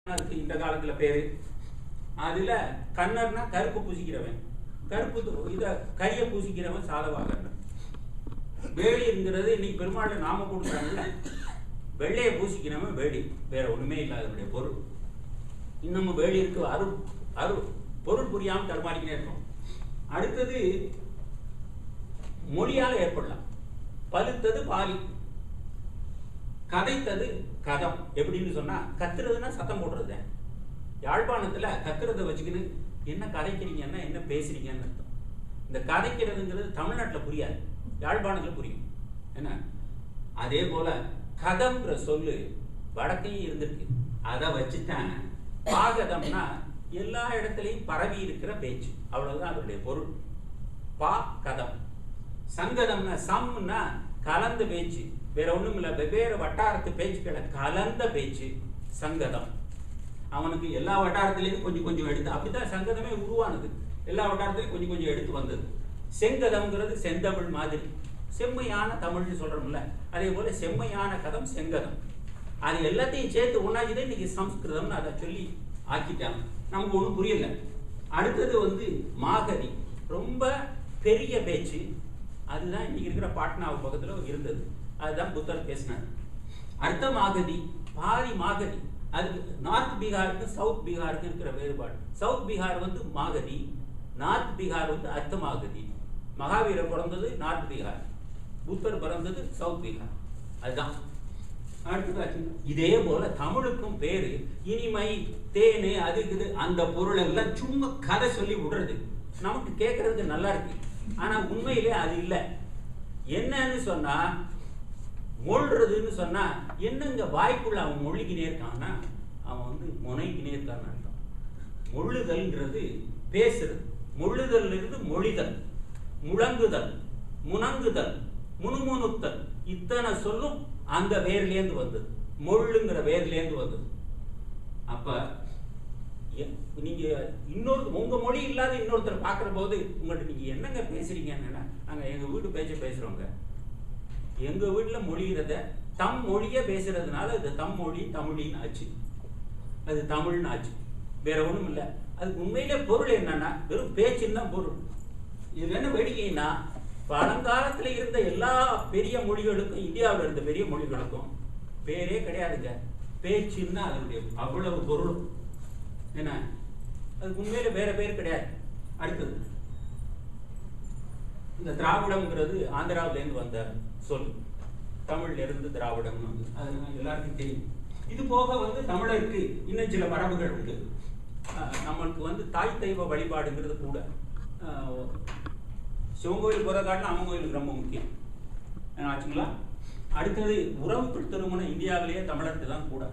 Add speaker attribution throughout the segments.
Speaker 1: அதுக்கு இந்த காலத்துல பேரு அதுல கண்ணர்னா கருப்பு பூசிக்கிறவன் கருப்பு து- இத கரிய பூசிக்கிறவன் சாதவாகன் வேலிங்கிறது இன்னைக்கு பெருமாள் நாம கொடுக்குறாங்கல்ல வெள்ளையை பூசிக்கிறவன் வேலி வேற ஒண்ணுமே இல்லாதவனுடைய பொருள் இன்னமும் வேலி இருக்கு அரு அரு பொருள் புரியாம தடுமாறிக்கினே இருக்கும் அடுத்தது மொழியால ஏற்படலாம் பழுத்தது பாலி கதைத்தது கதம் எப்படின்னு சொன்னா கத்துறதுன்னா சத்தம் போடுறது யாழ்ப்பாணத்துல கத்துறதை வச்சுக்கின்னு என்ன கதைக்கிறீங்கன்னா என்ன பேசுறீங்கன்னு அர்த்தம் இந்த கதைக்கிறதுங்கிறது தமிழ்நாட்டுல புரியாது யாழ்ப்பாணத்துல புரியும் என்ன அதே போல கதம்ன்ற சொல்லு வடக்கையும் இருந்திருக்கு அதை வச்சுதான் பாகதம்னா எல்லா இடத்துலையும் பரவி இருக்கிற பேச்சு அவ்வளவுதான் அதனுடைய பொருள் பா கதம் சங்கதம்னா சம்னா கலந்த பேச்சு வேற ஒண்ணும் இல்ல வெவ்வேறு வட்டாரத்து பேச்சுக்களை கலந்த பேச்சு சங்கதம் அவனுக்கு எல்லா வட்டாரத்திலையும் கொஞ்சம் கொஞ்சம் எடுத்து அப்படித்தான் சங்கதமே உருவானது எல்லா வட்டாரத்திலையும் கொஞ்சம் கொஞ்சம் எடுத்து வந்தது செங்கதம்ங்கிறது செந்தமிழ் மாதிரி செம்மையான தமிழ்னு சொல்றோம்ல அதே போல செம்மையான கதம் செங்கதம் அது எல்லாத்தையும் சேர்த்து ஒன்னாச்சுதான் இன்னைக்கு சம்ஸ்கிருதம்னு அதை சொல்லி ஆக்கிட்டாங்க நமக்கு ஒண்ணும் புரியல அடுத்தது வந்து மாகதி ரொம்ப பெரிய பேச்சு அதுதான் இன்னைக்கு இருக்கிற பாட்னா பக்கத்துல இருந்தது அதுதான் புத்தர் பேசினார் அடுத்த மாகதி பாதி மாகதி அது நார்த் பீகாருக்கு சவுத் பீகாருக்கு இருக்கிற வேறுபாடு சவுத் பீகார் வந்து மாகதி நார்த் பீகார் வந்து அர்த்த மாகதி மகாவீரர் பிறந்தது நார்த் பீகார் புத்தர் பிறந்தது சவுத் பீகார் அதுதான் அடுத்ததாச்சு இதே போல தமிழுக்கும் பேரு இனிமை தேனு அது இது அந்த பொருள் எல்லாம் சும்மா கதை சொல்லி விடுறது நமக்கு கேட்கறதுக்கு நல்லா இருக்கு ஆனா உண்மையிலே அது இல்லை என்னன்னு சொன்னா மொழ்றதுன்னு சொன்னா என்னங்க வாய்க்குள்ள அவன் மொழிக்கினே இருக்கான்னா அவன் வந்து முனைக்கினே இருக்கான்னு அர்த்தம் மொழுதல்ங்கிறது பேசுறது மொழுதல் இருந்து மொழிதல் முழங்குதல் முணங்குதல் முணுமுணுத்தல் இத்தனை சொல்லும் அந்த வேர்லேருந்து வந்தது மொள்ளுங்கிற வேர்லேருந்து வந்தது அப்ப எ- நீங்க இன்னொரு உங்க மொழி இல்லாத இன்னொருத்தர் பார்க்கிற போது உங்கள்ட்ட நீங்க என்னங்க பேசுறீங்கன்னா நாங்க எங்க வீட்டு பேச்ச பேசுறோங்க எங்க வீட்டுல மொழிகிறத தம் மொழிய பேசுறதுனால அது தம் மொழி தமிழின்னு ஆச்சு அது தமிழ்னு ஆச்சு வேற ஒண்ணும் இல்ல அதுக்கு உண்மையிலே பொருள் என்னன்னா வெறும் பேச்சுன்னு தான் பொருள் இது என்ன வேடிக்கைன்னா பழங்காலத்துல இருந்த எல்லா பெரிய மொழிகளுக்கும் இந்தியாவில் இருந்த பெரிய மொழிகளுக்கும் பேரே கிடையாதுங்க பேச்சுன்னா அதனுடைய அவ்வளவு பொருள் என்ன அதுக்கு உண்மையில வேற பேர் கிடையாது அடுத்தது இந்த திராவிடம்ங்கிறது ஆந்திராவுல இருந்து வந்த சொல் தமிழ்ல இருந்து திராவிடம் அது எல்லாருக்கும் தெரியும் இது போக வந்து தமிழருக்கு இன்னும் சில மரபுகள் உண்டு அஹ் நம்மளுக்கு வந்து தாய் தெய்வ வழிபாடுங்கிறது கூட அஹ் சிவன் கோயில் போகிற காட்டிலும் அம்மன் கோயிலுக்கு ரொம்ப முக்கியம் என்ன ஆச்சுங்களா அடுத்தது உறவு திருமணம் இந்தியாவிலேயே தமிழருக்கு தான் கூட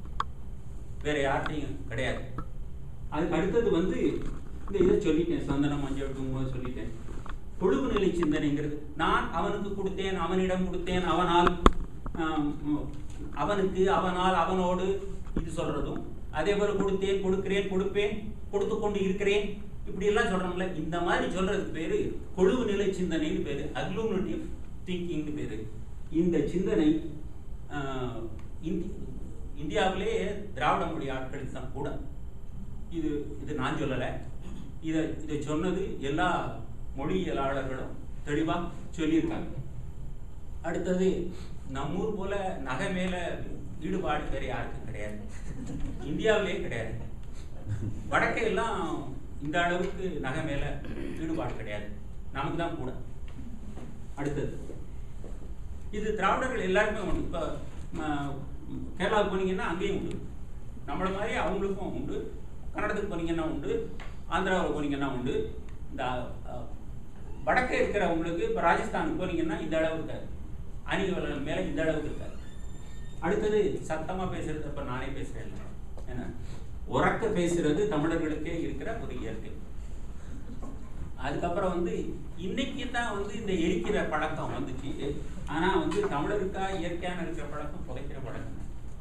Speaker 1: வேற யார்கிட்டையும் கிடையாது அதுக்கு அடுத்தது வந்து இந்த இதை சொல்லிட்டேன் சந்தனம் மஞ்சள் குங்குமம் சொல்லிட்டேன் கொழுவு நிலை சிந்தனைங்கிறது நான் அவனுக்கு கொடுத்தேன் அவனிடம் கொடுத்தேன் அவனால் ஆம், ம், அவனுக்கு அவனால் அவனோடு இது சொல்றதும் அதே போல கொடுத்தேன் கொடுக்கிறேன் கொடுப்பேன் கொடுத்து கொண்டு இருக்கிறேன் இப்படி எல்லாம் சொல்றோம்ல இந்த மாதிரி சொல்றதுக்கு பேரு கொழுவு நிலை சிந்தனைன்னு பேரு அக்லூனேட்டிவ் திங்கிங்னு பேரு இந்த சிந்தனை ஆஹ், இந்தி- இந்தியாவிலே திராவிட மொழி ஆட்களுக்கு தான் கூட இது இது நான் சொல்லலை இதை இதை சொன்னது எல்லா மொழியியலாளர்களும் தெளிவா சொல்லியிருக்காங்க அடுத்தது நம்மூர் போல நகை மேல ஈடுபாடு வேற யாருக்கும் கிடையாது இந்தியாவிலே கிடையாது வடக்கே எல்லாம் இந்த அளவுக்கு நகை மேல ஈடுபாடு கிடையாது நமக்கு தான் கூட அடுத்தது இது திராவிடர்கள் எல்லாருமே உண்டு இப்போ கேரளாவுக்கு போனீங்கன்னா அங்கேயும் உண்டு நம்மள மாதிரி அவங்களுக்கும் உண்டு கன்னடத்துக்கு போனீங்கன்னா உண்டு ஆந்திராவில் போனீங்கன்னா உண்டு இந்த அஹ், வடக்கே இருக்கிறவங்களுக்கு இப்போ ராஜஸ்தானுக்கு போனீங்கன்னா இந்த அளவு இருக்காது அணிகள் மேலே இந்த அளவுக்கு இருக்காது அடுத்தது சத்தமா பேசுறது இப்ப நானே பேசுறேன் இல்ல. என்ன உறக்க பேசுறது தமிழர்களுக்கே இருக்கிற ஒரு இயற்கை அதுக்கப்புறம் வந்து இன்னைக்கு தான் வந்து இந்த எரிக்கிற பழக்கம் வந்துச்சு ஆனா வந்து தமிழருக்கா இயற்கையான இருக்கிற பழக்கம் புதைக்கிற பழக்கம்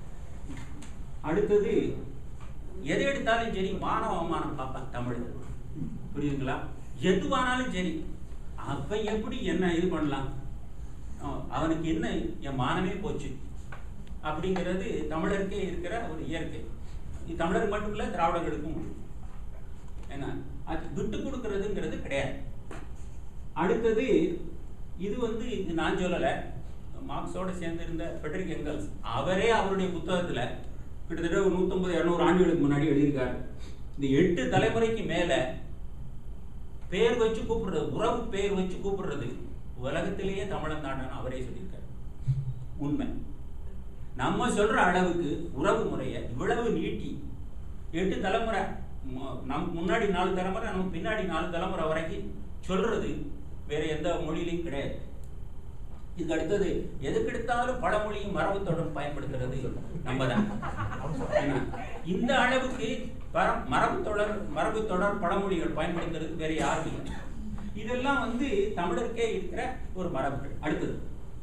Speaker 1: அடுத்தது எதை எடுத்தாலும் சரி மானவ அவமானம் பார்ப்பான் தமிழ் புரியுதுங்களா எதுவானாலும் சரி அப்ப எப்படி என்ன இது பண்ணலாம் அஹ் அவனுக்கு என்ன என் மானமே போச்சு அப்படிங்கிறது தமிழருக்கே இருக்கிற ஒரு இயற்கை இது தமிழருக்கு மட்டும் இல்லை திராவிடர்களுக்கும் உண்டு ஏன்னா அது விட்டு கொடுக்கறதுங்கிறது கிடையாது அடுத்தது இது வந்து இது நான் சொல்லலை மார்க்ஸோட சேர்ந்து இருந்த ஃபெட்ரிக் எங்கல்ஸ் அவரே அவருடைய புத்தகத்துல கிட்டத்தட்ட ஒரு நூற்றம்பது இரநூறு ஆண்டுகளுக்கு முன்னாடி எழுதியிருக்காரு இந்த எட்டு தலைமுறைக்கு மேல பேர் வச்சு கூப்பிடுறது உறவு பேர் வச்சு கூப்பிடுறது உலகத்திலேயே தமிழன் தாண்டான்னு அவரே சொல்லியிருக்காரு உண்மை நம்ம சொல்ற அளவுக்கு உறவு முறையை இவ்வளவு நீட்டி எட்டு தலைமுறை மு- நமக்கு முன்னாடி நாலு தலைமுறை நமக்கு பின்னாடி நாலு தலைமுறை வரைக்கும் சொல்றது வேற எந்த மொழியிலையும் கிடையாது இதுக்கு அடுத்தது எதுக்கெடுத்தாலும் பழமொழியும் மரபு தொடர் பயன்படுத்துறது நம்ம தான் ஏன்னா, இந்த அளவுக்கு பர- மரபு தொடர் மரபு தொடர் பழமொழிகள் பயன்படுத்துறது வேற யாரும் இல்லை இதெல்லாம் வந்து தமிழருக்கே இருக்கிற ஒரு மரபுகள் அடுத்தது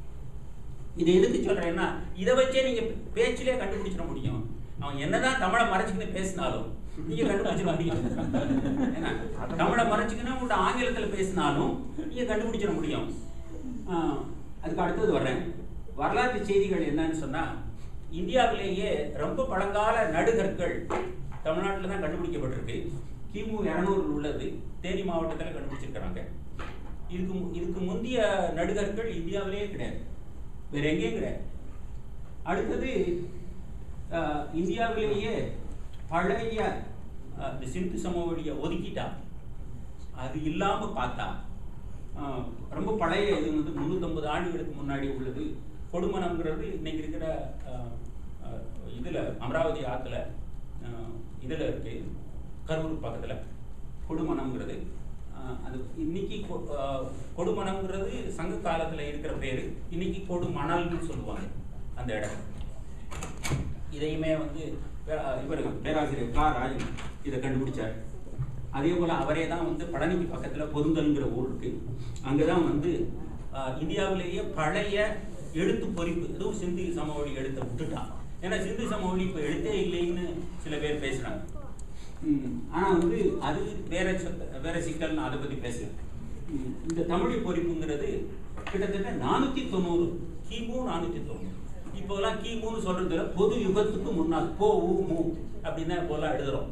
Speaker 1: இது எதுக்கு சொல்றேன்னா இதை வச்சே நீங்க பேச்சிலே கண்டுபிடிச்சிட முடியும் அவன் என்னதான் தமிழை மறைச்சுக்கின்னு பேசினாலும் நீங்க கண்டுபிடிச்சிட முடியும் ஏன்னா தமிழை மறைச்சுக்கின்னு உங்கள்ட்ட ஆங்கிலத்துல பேசினாலும் நீங்க கண்டுபிடிச்சிட முடியும் ஆஹ், அதுக்கு அடுத்தது வர்றேன் வரலாற்று செய்திகள் என்னன்னு சொன்னா இந்தியாவிலேயே ரொம்ப பழங்கால நடுகற்கள் தமிழ்நாட்டில் தான் கண்டுபிடிக்கப்பட்டிருக்கு கிமு இரநூறுல உள்ளது தேனி மாவட்டத்தில் கண்டுபிடிச்சிருக்கிறாங்க இதுக்கு மு- இதுக்கு முந்தைய நடுகற்கள் இந்தியாவிலேயே கிடையாது வேற எங்கேயும் கிடையாது அடுத்தது ஆஹ், இந்தியாவிலேயே பழைய ஆஹ், இந்த சிந்து சமவெளியை ஒதுக்கிட்டா அது இல்லாம பார்த்தா ஆஹ், ரொம்ப பழைய இது வந்து முந்நூற்றம்பது ஆண்டுகளுக்கு முன்னாடி உள்ளது கொடுமணம்ங்கிறது இன்னைக்கு இருக்கிற ஆஹ், ஆஹ், இதுல அமராவதி ஆத்துல ஆஹ், இதுல இருக்கு கரூர் பக்கத்துல கொடுமணம்ங்கிறது ஆஹ், அது இன்னைக்கு கொ- ஆஹ், கொடுமணம்ங்கிறது சங்க காலத்துல இருக்கிற பேரு இன்னைக்கு கொடுமணல்னு சொல்லுவாங்க அந்த இடம் இதையுமே வந்து பே- இவர் பேராசிரியர் கா ராஜன் இதை கண்டுபிடிச்சார் அதே போல அவரே தான் வந்து பழனிக்கு பக்கத்துல பொருந்தல்ங்கிற ஊர் இருக்கு அங்கதான் வந்து ஆஹ், இந்தியாவிலேயே பழைய எழுத்து பொறிப்பு எதுவும் சிந்து சமவெளி எழுத்தை விட்டுட்டான் ஏன்னா சிந்து சமவெளி இப்ப எழுத்தே இல்லைன்னு சில பேர் பேசுறாங்க ம், ஆனா வந்து அது வேற சொத்த- வேற சிக்கல் நான் அதை பத்தி பேசல ம், இந்த தமிழ் பொறிப்புங்கிறது கிட்டத்தட்ட நானூத்தி தொண்ணூறு கிமு நானூத்தி தொண்ணூறு இப்போலாம் கிமுன்னு சொல்றதுல பொது யுகத்துக்கு முன்னால் போ ஊ மு அப்படின்னு தான் இப்போலாம் எழுதுறோம்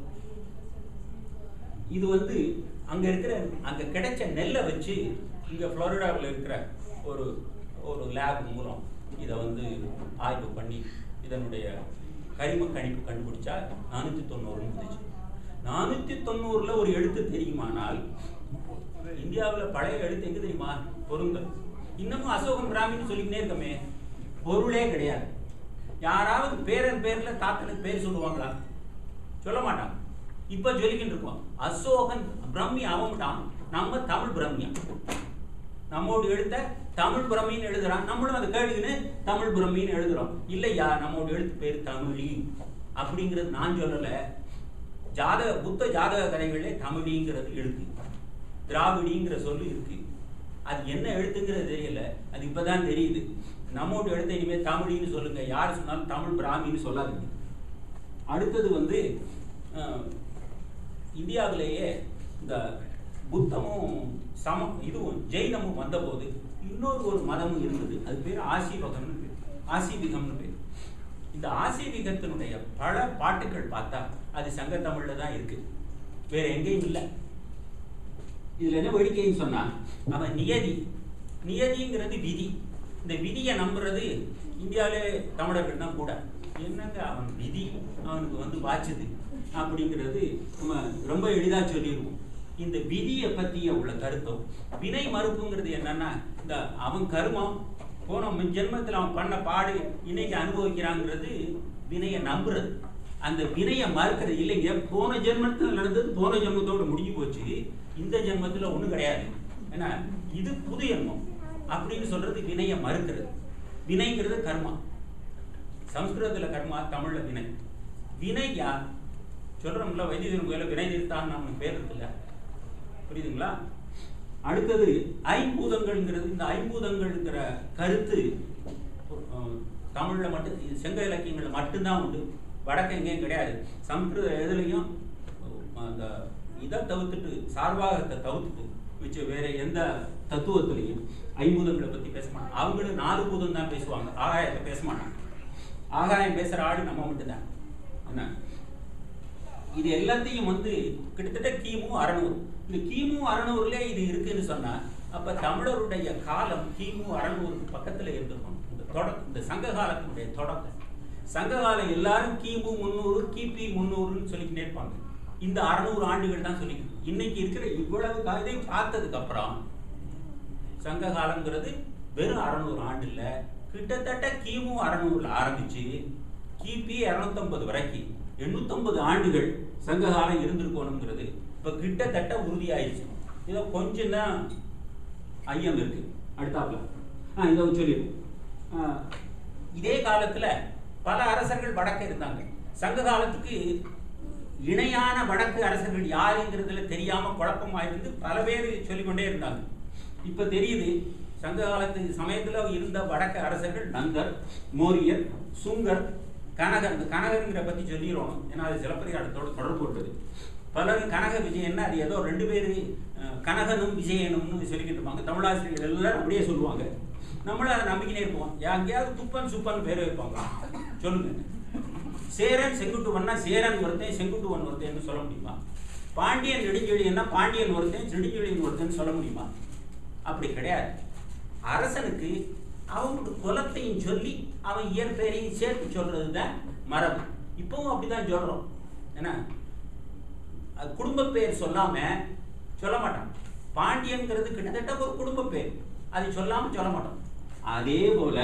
Speaker 1: இது வந்து அங்க இருக்கிற அங்க கிடைச்ச நெல்லை வச்சு இங்க புளோரிடாவில் இருக்கிற ஒரு ஒரு லேப் மூலம் இதை வந்து ஆய்வு பண்ணி இதனுடைய கரிம கணிப்பு கண்டுபிடிச்சா நானூத்தி தொண்ணூறுன்னு இருந்துச்சு நானூத்தி தொண்ணூறுல ஒரு எழுத்து தெரியுமானால் இந்தியாவுல பழைய எழுத்து எங்க தெரியுமா பொருந்தல் இன்னமும் அசோகன் பிராமின்னு சொல்லிக்கிட்டே இருக்கமே பொருளே கிடையாது யாராவது பேரன் பேர்ல தாத்தனுக்கு பேர் சொல்லுவாங்களா சொல்ல மாட்டாங்க இப்ப சொல்லிக்கிட்டு இருக்கோம் அசோகன் பிரம்மி அவன்ட்டான் நம்ம தமிழ் பிரம்மியா நம்மோடு எழுத்த தமிழ் பிரம்மின்னு எழுதுறான் நம்மளும் அதை கேட்டுக்கின்னு தமிழ் பிரம்மின்னு எழுதுறோம் இல்லையா நம்மோட எழுத்து பேர் தமிழி அப்படிங்கிறது நான் சொல்லல ஜாதக புத்த ஜாதக கதைகளிலே தமிழிங்கிறது எழுத்து திராவிடிங்கிற சொல்லு இருக்கு அது என்ன எழுத்துங்கிறது தெரியல அது இப்பதான் தெரியுது நம்மோட எழுத்த இனிமே தமிழின்னு சொல்லுங்க யார் சொன்னாலும் தமிழ் பிராமின்னு சொல்லாதீங்க அடுத்தது வந்து அஹ், இந்தியாவிலேயே இந்த புத்தமும் சம இதுவும் ஜெயினமும் வந்தபோது இன்னொரு ஒரு மதமும் இருந்தது அது பேர் ஆசீவகம்னு பேர் ஆசீவிகம்னு பேர் இந்த ஆசீவிகத்தினுடைய பல பாட்டுகள் பார்த்தா அது சங்க தமிழ்ல தான் இருக்கு வேற எங்கேயும் இல்லை இதுல என்ன வேடிக்கைன்னு சொன்னா அவன் நியதி நியதிங்கிறது விதி இந்த விதியை நம்புறது இந்தியாவிலே தமிழர்கள் தான் கூட என்னங்க அவன் விதி அவனுக்கு வந்து வாச்சுது அப்படிங்கிறது நம்ம ரொம்ப எளிதா சொல்லிடுவோம் இந்த விதியை பத்திய உள்ள கருத்தும் வினை மறுப்புங்கிறது என்னன்னா இந்த அவன் கருமம் போன முன் ஜென்மத்தில் அவன் பண்ண பாடு இன்னைக்கு அனுபவிக்கிறாங்கிறது வினையை நம்புறது அந்த வினையை மறுக்கிறது இல்லைங்க போன ஜென்மத்தில் நடந்தது போன ஜென்மத்தோட முடிஞ்சு போச்சு இந்த ஜென்மத்துல ஒண்ணும் கிடையாது ஏன்னா இது புது ஜென்மம் அப்படின்னு சொல்றது வினையை மறுக்கிறது வினைங்கிறது கர்மா சம்ஸ்கிருதத்துல கர்மா தமிழ்ல வினை வினை யார் சொல்றோம்ல வைத்தியன் கோயில வினை நிறுத்தான் நம்ம பேர் இருக்குல்ல புரியுதுங்களா அடுத்தது ஐம்பூதங்கள்ங்கிறது இந்த ஐம்பூதங்கள்ங்கிற கருத்து அஹ், தமிழ்ல மட்டும் இது செங்க இலக்கியங்கள்ல மட்டும்தான் உண்டு வடக்கு எங்கேயும் கிடையாது சம்ஸ்கிருத எதுலையும் அந்த இதை தவிர்த்துட்டு சார்பாகத்தை தவிர்த்துட்டு மிச்சம் வேற எந்த தத்துவத்திலையும் ஐம்பூதங்களை பத்தி பேச மாட்டாங்க அவங்களும் நாலு பூதம் தான் பேசுவாங்க ஆகாயத்தை பேச மாட்டாங்க ஆகாயம் பேசுற ஆடு நம்ம மட்டும்தான் என்ன இது எல்லாத்தையும் வந்து கிட்டத்தட்ட கிமு அறநூறு இந்த கிமு அறநூறுல இது இருக்குன்னு சொன்னா அப்ப தமிழருடைய காலம் கிமு அறநூறுக்கு பக்கத்துல இருந்திருக்கும் இந்த தொடக்க இந்த சங்க காலத்தினுடைய தொடக்கம் சங்க காலம் எல்லாரும் கிமு முந்நூறு கிபி முந்நூறுன்னு சொல்லிக்கிட்டே இருப்பாங்க இந்த அறநூறு ஆண்டுகள் தான் சொல்லி இன்னைக்கு இருக்கிற இவ்வளவு இதையும் பார்த்ததுக்கு அப்புறம் சங்க காலங்கிறது வெறும் அறநூறு ஆண்டு இல்ல கிட்டத்தட்ட கிமு அறநூறுல ஆரம்பிச்சு கிபி இரநூத்தம்பது வரைக்கும் எண்ணூத்தம்பது ஆண்டுகள் சங்க காலம் இருந்திருக்கணுங்கிறது இப்ப கிட்டத்தட்ட உறுதியாயிடுச்சு இதை கொஞ்சம் தான் ஐயம் இருக்கு அடுத்தாப்புல ஆ இதை சொல்லிடுவோம் ஆ, இதே காலத்துல பல அரசர்கள் வடக்க இருந்தாங்க சங்க காலத்துக்கு இணையான வடக்கு அரசர்கள் யாருங்கிறதுல தெரியாம குழப்பமா இருந்து பல பேர் சொல்லிக்கொண்டே இருந்தாங்க இப்ப தெரியுது சங்க காலத்து சமயத்துல இருந்த வடக்கு அரசர்கள் நங்கர் மோரியர் சுங்கர் கனகர் இந்த கனகருங்கிற பத்தி சொல்லிடுவோம் ஏன்னா அது சிலப்பதிகாரத்தோட தொடர்பு கொண்டது பலரும் கனக விஜயன்னா அது ஏதோ ரெண்டு பேரு அஹ், கனகனும் விஜயனும்னு சொல்லிக்கிட்டு இருப்பாங்க தமிழாசிரியர்கள் எல்லாரும் அப்படியே சொல்லுவாங்க நம்மளும் அதை நம்பிக்கினே இருப்போம் எங்கேயாவது துப்பன் சுப்பன் பேர் வைப்பாங்க சொல்லுங்க சேரன் செங்குட்டுவன்னா சேரன் ஒருத்தன் செங்குட்டுவன் ஒருத்தன் சொல்ல முடியுமா பாண்டியன் நெடுஞ்செழியன்னா பாண்டியன் ஒருத்தன் நெடுஞ்செழியன் ஒருத்தன் சொல்ல முடியுமா அப்படி கிடையாது அரசனுக்கு அவனோட குலத்தையும் சொல்லி அவன் இயற்பெயரையும் சேர்த்து சொல்றது தான் மரபு இப்பவும் அப்படிதான் சொல்றோம் என்ன அது குடும்ப பேர் சொல்லாம சொல்ல மாட்டான் பாண்டியன்கிறது கிட்டத்தட்ட ஒரு குடும்ப பேர் அது சொல்லாம சொல்ல மாட்டோம் அதே போல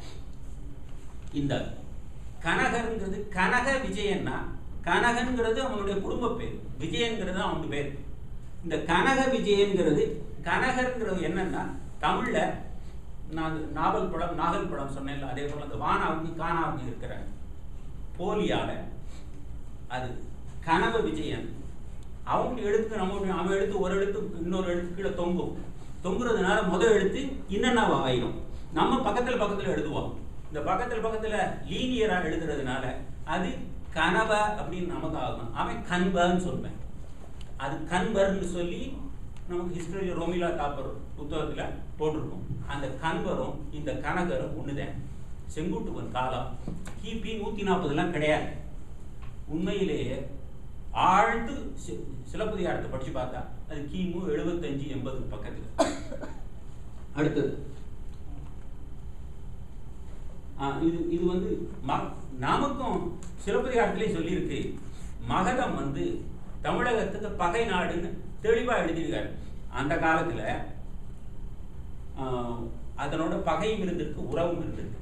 Speaker 1: இந்த கனகருங்கிறது கனக விஜயன்னா கனகன்கிறது அவனுடைய குடும்ப பேர் விஜயன்கிறது அவனுடைய பேர் இந்த கனக விஜயன்கிறது கனகருங்கிறது என்னன்னா தமிழ்ல நான் நாவல் படம் நாகல் படம் சொன்னேன்ல அதே போல அந்த வானாவுக்கு காணாவுக்கு இருக்கிற போலியால அது கனவ விஜயன் அவங்க எழுத்து நம்ம அவன் எழுத்து ஒரு எழுத்து இன்னொரு எழுத்து கீழே தொங்கும் தொங்குறதுனால முதல் எழுத்து இன்னென்னவா ஆயிரும் நம்ம பக்கத்துல பக்கத்துல எழுதுவோம் இந்த பக்கத்துல பக்கத்துல லீனியரா எழுதுறதுனால அது கனவ அப்படின்னு நமக்கு ஆகும் அவன் கண்பன்னு சொல்வேன் அது கண்பர்னு சொல்லி நமக்கு ஹிஸ்டரி ரோமிலா தாப்பர் புத்தகத்துல போட்டிருக்கோம் அந்த கண்பரும் இந்த கனகரும் ஒண்ணுதான் செங்குட்டுவன் காலம் கிபி நூத்தி நாற்பதுலாம் கிடையாது உண்மையிலேயே ஆழ்ந்து சி- சிலப்பதிகாரத்தை படிச்சு பார்த்தா அது கிமு எழுபத்தஞ்சு எண்பது பக்கத்துல அடுத்தது ஆ, இது இது வந்து ம- நமக்கும் சிலப்பதிகாரத்திலே சொல்லியிருக்கு மகதம் வந்து தமிழகத்துக்கு பகை நாடுன்னு தெளிவா எழுதியிருக்காரு அந்த காலத்துல ஆ, அதனோட பகையும் இருந்திருக்கு உறவும் இருந்திருக்கு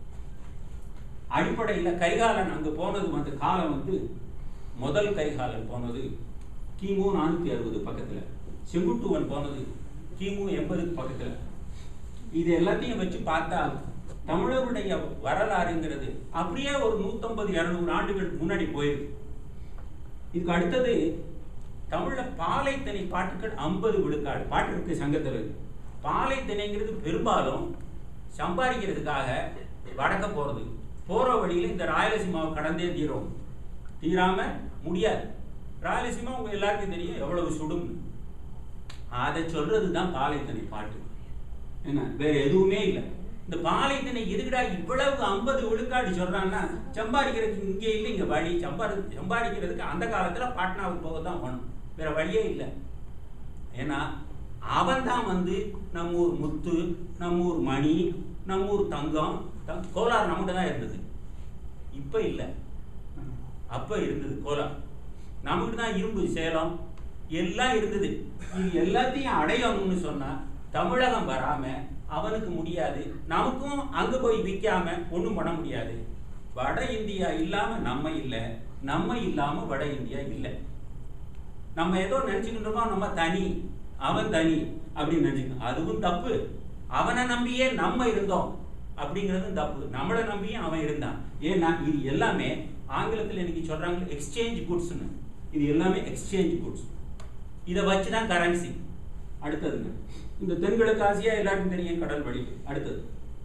Speaker 1: அடிப்படையில கரிகாலன் அங்க போனது வந்து காலம் வந்து முதல் கரிகாலன் போனது கிமு நானூத்தி அறுபது பக்கத்துல செங்குட்டுவன் போனது கிமு எண்பதுக்கு பக்கத்துல இது எல்லாத்தையும் வச்சு பார்த்தா தமிழருடைய வரலாறுங்கிறது அப்படியே ஒரு நூத்தம்பது இருநூறு ஆண்டுகள் முன்னாடி போயிருக்கு இதுக்கு அடுத்தது தமிழ்ல பாலைத்தனை பாட்டுக்கள் ஐம்பது விழுக்காடு பாட்டு இருக்கு சங்கத்தில் இருக்கு பாலைத்திணைங்கிறது பெரும்பாலும் சம்பாதிக்கிறதுக்காக வடக்க போறது போற வழியில இந்த ராயலசீமாவை கடந்தே தீரும் தீராம முடியாது ராயலசீமா உங்க எல்லாருக்கும் தெரியும் எவ்வளவு சுடும்னு அதை சொல்றது தான் பாலைத்தனை பாட்டு என்ன வேற எதுவுமே இல்லை இந்த பாலைத்தினை எதுக்குடா இவ்வளவு ஐம்பது விழுக்காடு சொல்றான்னா சம்பாதிக்கிறதுக்கு இங்கே இல்லை இங்க வழி சம்பாதி சம்பாதிக்கிறதுக்கு அந்த காலத்துல பாட்னாவுக்கு போக தான் வேணும் வேற வழியே இல்லை ஏன்னா அவன் தான் வந்து நம்ம ஊர் முத்து நம்ம ஊர் மணி நம்ம ஊர் தங்கம் த- கோலார் நம்மகிட்ட தான் இருந்தது இப்ப இல்லை அப்ப இருந்தது கோலார் நமக்கு தான் இரும்பு சேலம் எல்லாம் இருந்தது இது எல்லாத்தையும் அடையணும்னு சொன்னா தமிழகம் வராம அவனுக்கு முடியாது நமக்கும் அங்க போய் விற்காம ஒண்ணும் பண்ண முடியாது வட இந்தியா இல்லாம நம்ம இல்ல நம்ம இல்லாம வட இந்தியா இல்லை நம்ம ஏதோ நினைச்சுக்கிட்டு இருக்கோம் நம்ம தனி அவன் தனி அப்படின்னு நினைச்சுக்கணும் அதுவும் தப்பு அவனை நம்பியே நம்ம இருந்தோம் அப்படிங்கிறதும் தப்பு நம்மளை நம்பியும் அவன் இருந்தான் ஏன்னா இது எல்லாமே ஆங்கிலத்தில் இன்னைக்கு சொல்றாங்க எக்ஸ்சேஞ்ச் குட்ஸ்னு இது எல்லாமே எக்ஸ்சேஞ்ச் குட்ஸ் இதை வச்சு தான் கரன்சி அடுத்ததுங்க இந்த தென்கிழக்கு ஆசியா எல்லாருக்கும் தெரியும் கடல் வழி அடுத்தது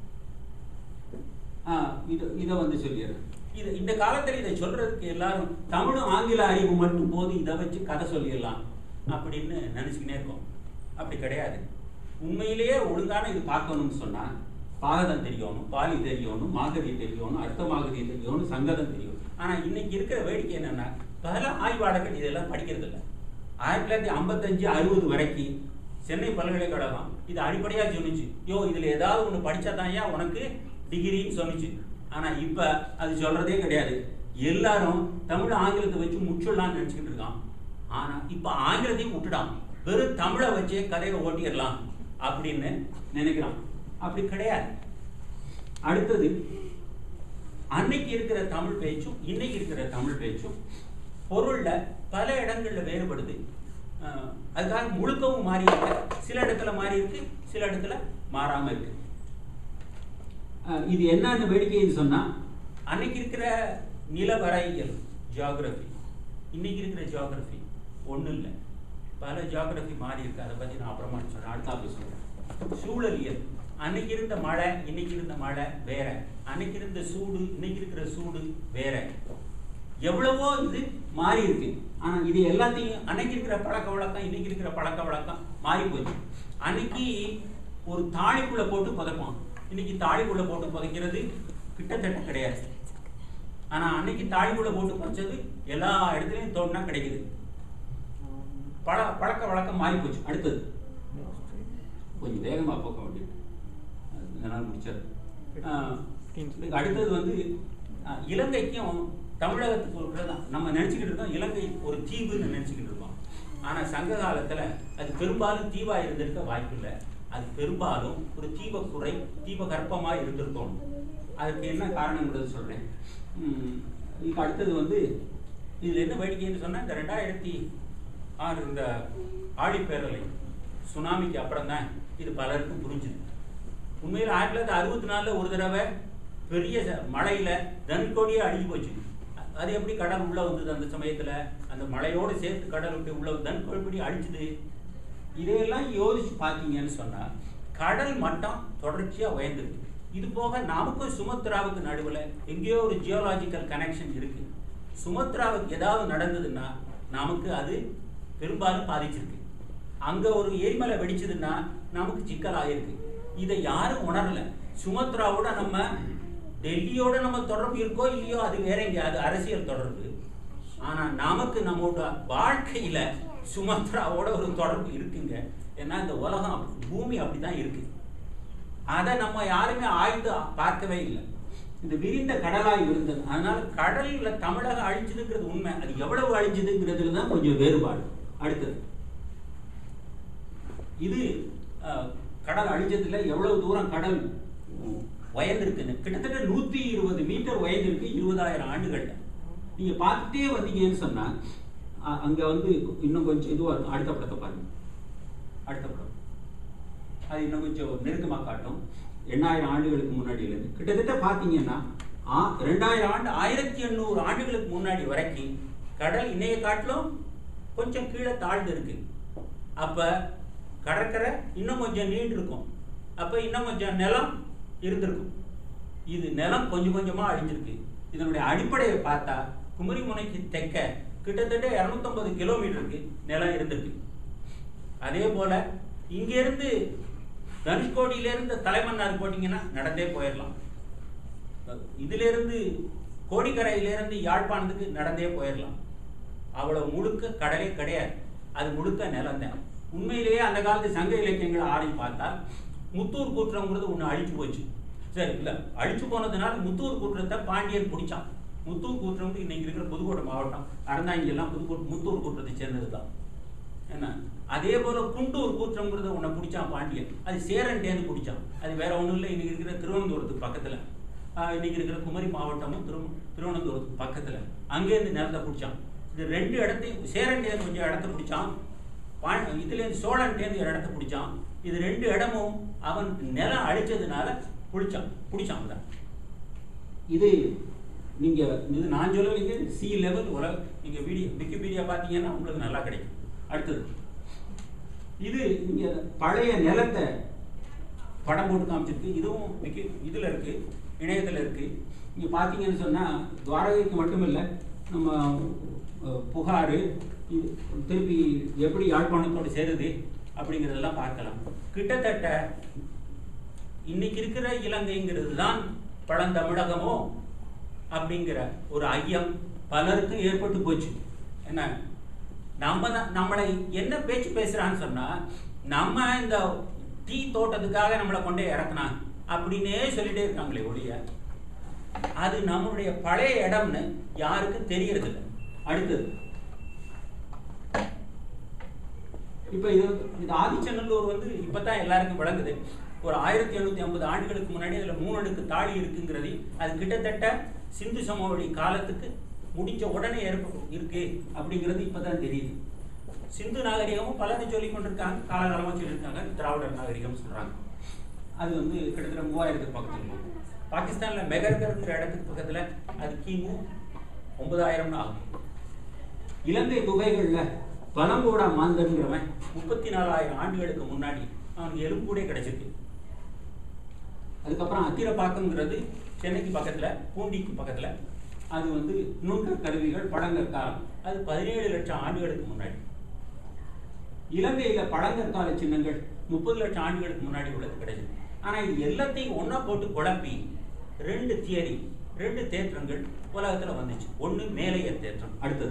Speaker 1: ஆ, இது இதை வந்து சொல்லிடுறேன் இது இந்த காலத்துல இதை சொல்றதுக்கு எல்லாரும் தமிழும் ஆங்கில அறிவு மட்டும் போது இதை வச்சு கதை சொல்லிடலாம் அப்படின்னு நினைச்சுக்கினே இருக்கோம் அப்படி கிடையாது உண்மையிலேயே ஒழுங்கான இது பார்க்கணும்னு சொன்னா பாகதம் தெரியணும் பாலி தெரியணும் மாகதி தெரியணும் அர்த்த மாகதி தெரியணும் சங்கதம் தெரியும் ஆனா இன்னைக்கு இருக்கிற வேடிக்கை என்னன்னா பல ஆய்வாளர்கள் இதெல்லாம் படிக்கிறது இல்லை ஆயிரத்தி தொள்ளாயிரத்தி ஐம்பத்தஞ்சு அறுபது வரைக்கும் சென்னை பல்கலைக்கழகம் இது அடிப்படையா சொன்னுச்சு யோ இதுல ஏதாவது ஒன்று படிச்சாதான் ஏன் உனக்கு டிகிரின்னு சொன்னுச்சு ஆனா இப்ப அது சொல்றதே கிடையாது எல்லாரும் தமிழ் ஆங்கிலத்தை வச்சு முச்சிடலாம்னு நினைச்சுக்கிட்டு இருக்கான் ஆனா இப்ப ஆங்கிலத்தையும் விட்டுடான் வெறும் தமிழை வச்சே கதையை ஓட்டிடலாம் அப்படின்னு நினைக்கிறான் அப்படி கிடையாது அடுத்தது அன்னைக்கு இருக்கிற தமிழ் பேச்சும் இன்னைக்கு இருக்கிற தமிழ் பேச்சும் பொருள்ல பல இடங்கள்ல வேறுபடுது அஹ் அதுக்காக முழுக்கவும் மாறி இருக்கு சில இடத்துல மாறி இருக்கு சில இடத்துல மாறாம இருக்கு அஹ் இது என்னன்னு வேடிக்கைன்னு சொன்னா அன்னைக்கு இருக்கிற நிலவரையியல் ஜியாகிரபி இன்னைக்கு இருக்கிற ஜியாகிரபி ஒண்ணும் இல்லை பல ஜியாகிரபி மாறி இருக்கு அதை பத்தி நான் அப்புறமா சொல்றேன் அடுத்தாப்புல சொல்றேன் சூழலியல் அன்னைக்கு இருந்த மழை இன்னைக்கு இருந்த மழை வேற அன்னைக்கு இருந்த சூடு இன்னைக்கு இருக்கிற சூடு வேற எவ்வளவோ இது மாறி இருக்கு ஆனா இது எல்லாத்தையும் அன்னைக்கு இருக்கிற பழக்க வழக்கம் இன்னைக்கு இருக்கிற பழக்க வழக்கம் மாறி போச்சு அன்னைக்கு ஒரு தாழிக்குள்ள போட்டு புதைப்போம் இன்னைக்கு தாழிக்குள்ள போட்டு புதைக்கிறது கிட்டத்தட்ட கிடையாது ஆனா அன்னைக்கு தாழிக்குள்ள போட்டு புதைச்சது எல்லா இடத்துலயும் தோண்டினா கிடைக்குது பழ பழக்க வழக்கம் மாறி போச்சு அடுத்தது கொஞ்சம் வேகமா போக்க வேண்டியது அதனால முடிச்சாரு ஆஹ் இதுக்கு அடுத்தது வந்து ஆஹ் இலங்கைக்கும் தமிழகத்துக்கு இருக்கிறதான் நம்ம நினைச்சுக்கிட்டு இருக்கோம் இலங்கை ஒரு தீவுன்னு நினைச்சுக்கிட்டு இருக்கோம் ஆனா சங்க காலத்துல அது பெரும்பாலும் தீவா இருந்திருக்க வாய்ப்பு இல்லை அது பெரும்பாலும் ஒரு தீபக்குறை தீபகற்பமா இருந்திருக்கும் அதுக்கு என்ன காரணங்கிறது சொல்றேன் உம் இதுக்கு அடுத்தது வந்து இதுல என்ன வேடிக்கைன்னு சொன்னா இந்த ரெண்டாயிரத்தி ஆறு இந்த ஆழிப்பேரலை சுனாமிக்கு அப்புறம் தான் இது பலருக்கும் புரிஞ்சுது உண்மையில் ஆயிரத்தி தொள்ளாயிரத்தி அறுபத்தி நாலுல ஒரு தடவை பெரிய ச- மழையில தனுக்கோடியே அழுகி போச்சு அ- அது எப்படி கடல் உள்ள வந்தது அந்த சமயத்துல அந்த மழையோடு சேர்த்து கடல் விட்டு உள்ள தனுக்கோடி எப்படி அடிச்சுது இதையெல்லாம் யோசிச்சு பார்த்தீங்கன்னு சொன்னா கடல் மட்டம் தொடர்ச்சியா உயர்ந்திருக்கு இது போக நமக்கும் சுமத்ராவுக்கு நடுவுல எங்கேயோ ஒரு ஜியோலாஜிக்கல் கனெக்ஷன் இருக்கு சுமத்ராவுக்கு ஏதாவது நடந்ததுன்னா நமக்கு அது பெரும்பாலும் பாதிச்சிருக்கு அங்க ஒரு எரிமலை வெடிச்சதுன்னா நமக்கு சிக்கல் ஆயிருக்கு இதை யாரும் உணரல சுமத்ராவோட நம்ம டெல்லியோட நம்ம தொடர்பு இருக்கோ இல்லையோ அது வேற எங்க அது அரசியல் தொடர்பு ஆனா நமக்கு நம்மோட வாழ்க்கையில சுமத்ராவோட ஒரு தொடர்பு இருக்குங்க ஏன்னா இந்த உலகம் அப்படி- பூமி அப்படிதான் இருக்கு அதை நம்ம யாருமே ஆய்ந்து பார்க்கவே இல்லை இந்த விரிந்த கடலாய் இருந்தது அதனால கடல்ல தமிழகம் அழிஞ்சதுங்கிறது உண்மை அது எவ்வளவு அழிஞ்சதுங்கிறதுல தான் கொஞ்சம் வேறுபாடு அடுத்தது இது அஹ், கடல் அழிஞ்சதுல எவ்வளவு தூரம் கடல் உம், உயர்ந்திருக்குன்னு கிட்டத்தட்ட நூத்தி இருபது மீட்டர் உயர்ந்திருக்கு இருபதாயிரம் ஆண்டுகள்ல நீங்க பார்த்துட்டே வந்தீங்கன்னு சொன்னா அ- அங்க வந்து இன்னும் கொஞ்சம் இதுவா இருக்கும் அடுத்த படத்தை பாருங்க அடுத்த படம் அது இன்னும் கொஞ்சம் நெருக்கமாக காட்டும் எண்ணாயிரம் ஆண்டுகளுக்கு முன்னாடியிலேருந்து கிட்டத்தட்ட பார்த்தீங்கன்னா ஆ ரெண்டாயிரம் ஆண்டு ஆயிரத்தி எண்ணூறு ஆண்டுகளுக்கு முன்னாடி வரைக்கும் கடல் இணைய காட்டிலும் கொஞ்சம் கீழே தாழ்ந்து இருக்கு அப்ப கடற்கரை இன்னும் கொஞ்சம் நீண்டு இருக்கும் அப்ப இன்னும் கொஞ்சம் நிலம் இருந்திருக்கும் இது நிலம் கொஞ்சம் கொஞ்சமா அழிஞ்சிருக்கு இதனுடைய அடிப்படையை பார்த்தா குமரிமுனைக்கு தெற்க கிட்டத்தட்ட 250 கிலோமீட்டருக்கு நிலம் இருந்திருக்கு அதே போல இங்க இருந்து தனுஷ்கோடியில இருந்து தலைமன்னார் போட்டீங்கன்னா நடந்தே போயிடலாம் இதுல இருந்து கோடிக்கரையில இருந்து யாழ்ப்பாணத்துக்கு நடந்தே போயிடலாம் அவ்வளவு முழுக்க கடலே கிடையாது அது முழுக்க நிலம்தான் உண்மையிலேயே அந்த காலத்து சங்க இலக்கியங்களை ஆடி பார்த்தால் முத்தூர் கூற்றம்ங்கிறது ஒண்ணு அழிச்சு போச்சு சரி இல்ல அழிச்சு போனதுனால முத்தூர் கூற்றத்தை பாண்டியன் பிடிச்சான் முத்தூர் கூற்றம் இன்னைக்கு இருக்கிற புதுக்கோட்டை மாவட்டம் அறந்தாங்கி எல்லாம் புதுக்கோட்டை முத்தூர் கூற்றத்தை சேர்ந்ததுதான் என்ன அதே போல குண்டூர் கூற்றம்ங்கிறத உன்னை பிடிச்சான் பாண்டியன் அது சேரன்டேந்து பிடிச்சான் அது வேற ஒண்ணும் இல்லை இன்னைக்கு இருக்கிற திருவனந்தபுரத்துக்கு பக்கத்துல ஆஹ் இன்னைக்கு இருக்கிற குமரி மாவட்டமும் திரு திருவனந்தபுரத்துக்கு பக்கத்துல அங்கேருந்து நிலத்தை பிடிச்சான் இது ரெண்டு இடத்தையும் சேரன்டேந்து கொஞ்சம் இடத்த பிடிச்சான் பா இதுல இருந்து சோழன்டேந்து ஒரு இடத்த பிடிச்சான் இது ரெண்டு இடமும் அவன் நிலம் அழிச்சதுனால பிடிச்சான் பிடிச்சான் தான் இது நீங்க இது நான் சொல்லலைங்க சி லெவல் உலக நீங்க வீடியோ விக்கிபீடியா பார்த்தீங்கன்னா உங்களுக்கு நல்லா கிடைக்கும் அடுத்தது இது இங்க பழைய நிலத்தை படம் போட்டு காமிச்சிருக்கு இதுவும் விக்கி இதுல இருக்கு இணையத்துல இருக்கு இங்க பார்த்தீங்கன்னு சொன்னா துவாரகைக்கு மட்டும் இல்லை நம்ம அஹ், புகாரு இது திருப்பி எப்படி யாழ்ப்பாணத்தோடு சேருது அப்படிங்கிறதெல்லாம் பார்க்கலாம் கிட்டத்தட்ட இன்னைக்கு இருக்கிற இலங்கைங்கிறது தான் பழந்தமிழகமோ அப்படிங்கிற ஒரு ஐயம் பலருக்கும் ஏற்பட்டு போச்சு என்ன நம்ம தான் நம்மளை என்ன பேச்சு பேசுறான்னு சொன்னா நம்ம இந்த டீ தோட்டத்துக்காக நம்மளை கொண்டே இறக்குனாங்க அப்படின்னே சொல்லிட்டே இருக்காங்களே ஒழிய அது நம்மளுடைய பழைய இடம்னு யாருக்கும் தெரியறது இல்லை அடுத்தது இப்ப இது இந்த ஆதிச்சநல்லூர் வந்து இப்பதான் எல்லாருக்கும் விளங்குது ஒரு ஆயிரத்தி எழுநூத்தி ஐம்பது ஆண்டுகளுக்கு முன்னாடி அதுல மூணு அடுக்கு தாழி இருக்குங்கிறது அது கிட்டத்தட்ட சிந்து சமவெளி காலத்துக்கு முடிஞ்ச உடனே ஏற்ப இருக்கு அப்படிங்கிறது இப்பதான் தெரியுது சிந்து நாகரிகமும் பலரும் சொல்லி கொண்டிருக்காங்க காலகாலமா சொல்லியிருக்காங்க திராவிடர் நாகரிகம் சொல்றாங்க அது வந்து கிட்டத்தட்ட மூவாயிரத்துக்கு பக்கத்துல இருக்கும் பாகிஸ்தான்ல மெகர்கர்ங்கிற இடத்துக்கு பக்கத்துல அது கிமு ஒன்பதாயிரம்னு ஆகும் இலங்கை குகைகள்ல பனங்கோடா மாந்தருங்கிறவன் முப்பத்தி நாலாயிரம் ஆண்டுகளுக்கு முன்னாடி அவனுக்கு எலும்பூடே கிடைச்சிருக்கு அதுக்கப்புறம் அத்திரப்பாக்கம்ங்கிறது சென்னைக்கு பக்கத்துல பூண்டிக்கு பக்கத்துல அது வந்து நுண்கற் கருவிகள் பழங்கற்காலம் அது பதினேழு லட்சம் ஆண்டுகளுக்கு முன்னாடி இலங்கையில பழங்கற்கால சின்னங்கள் முப்பது லட்சம் ஆண்டுகளுக்கு முன்னாடி உள்ளது கிடைச்சது ஆனா இது எல்லாத்தையும் ஒண்ணா போட்டு குழப்பி ரெண்டு தியரி ரெண்டு தேற்றங்கள் உலகத்துல வந்துச்சு ஒண்ணு மேலைய தேற்றம் அடுத்தது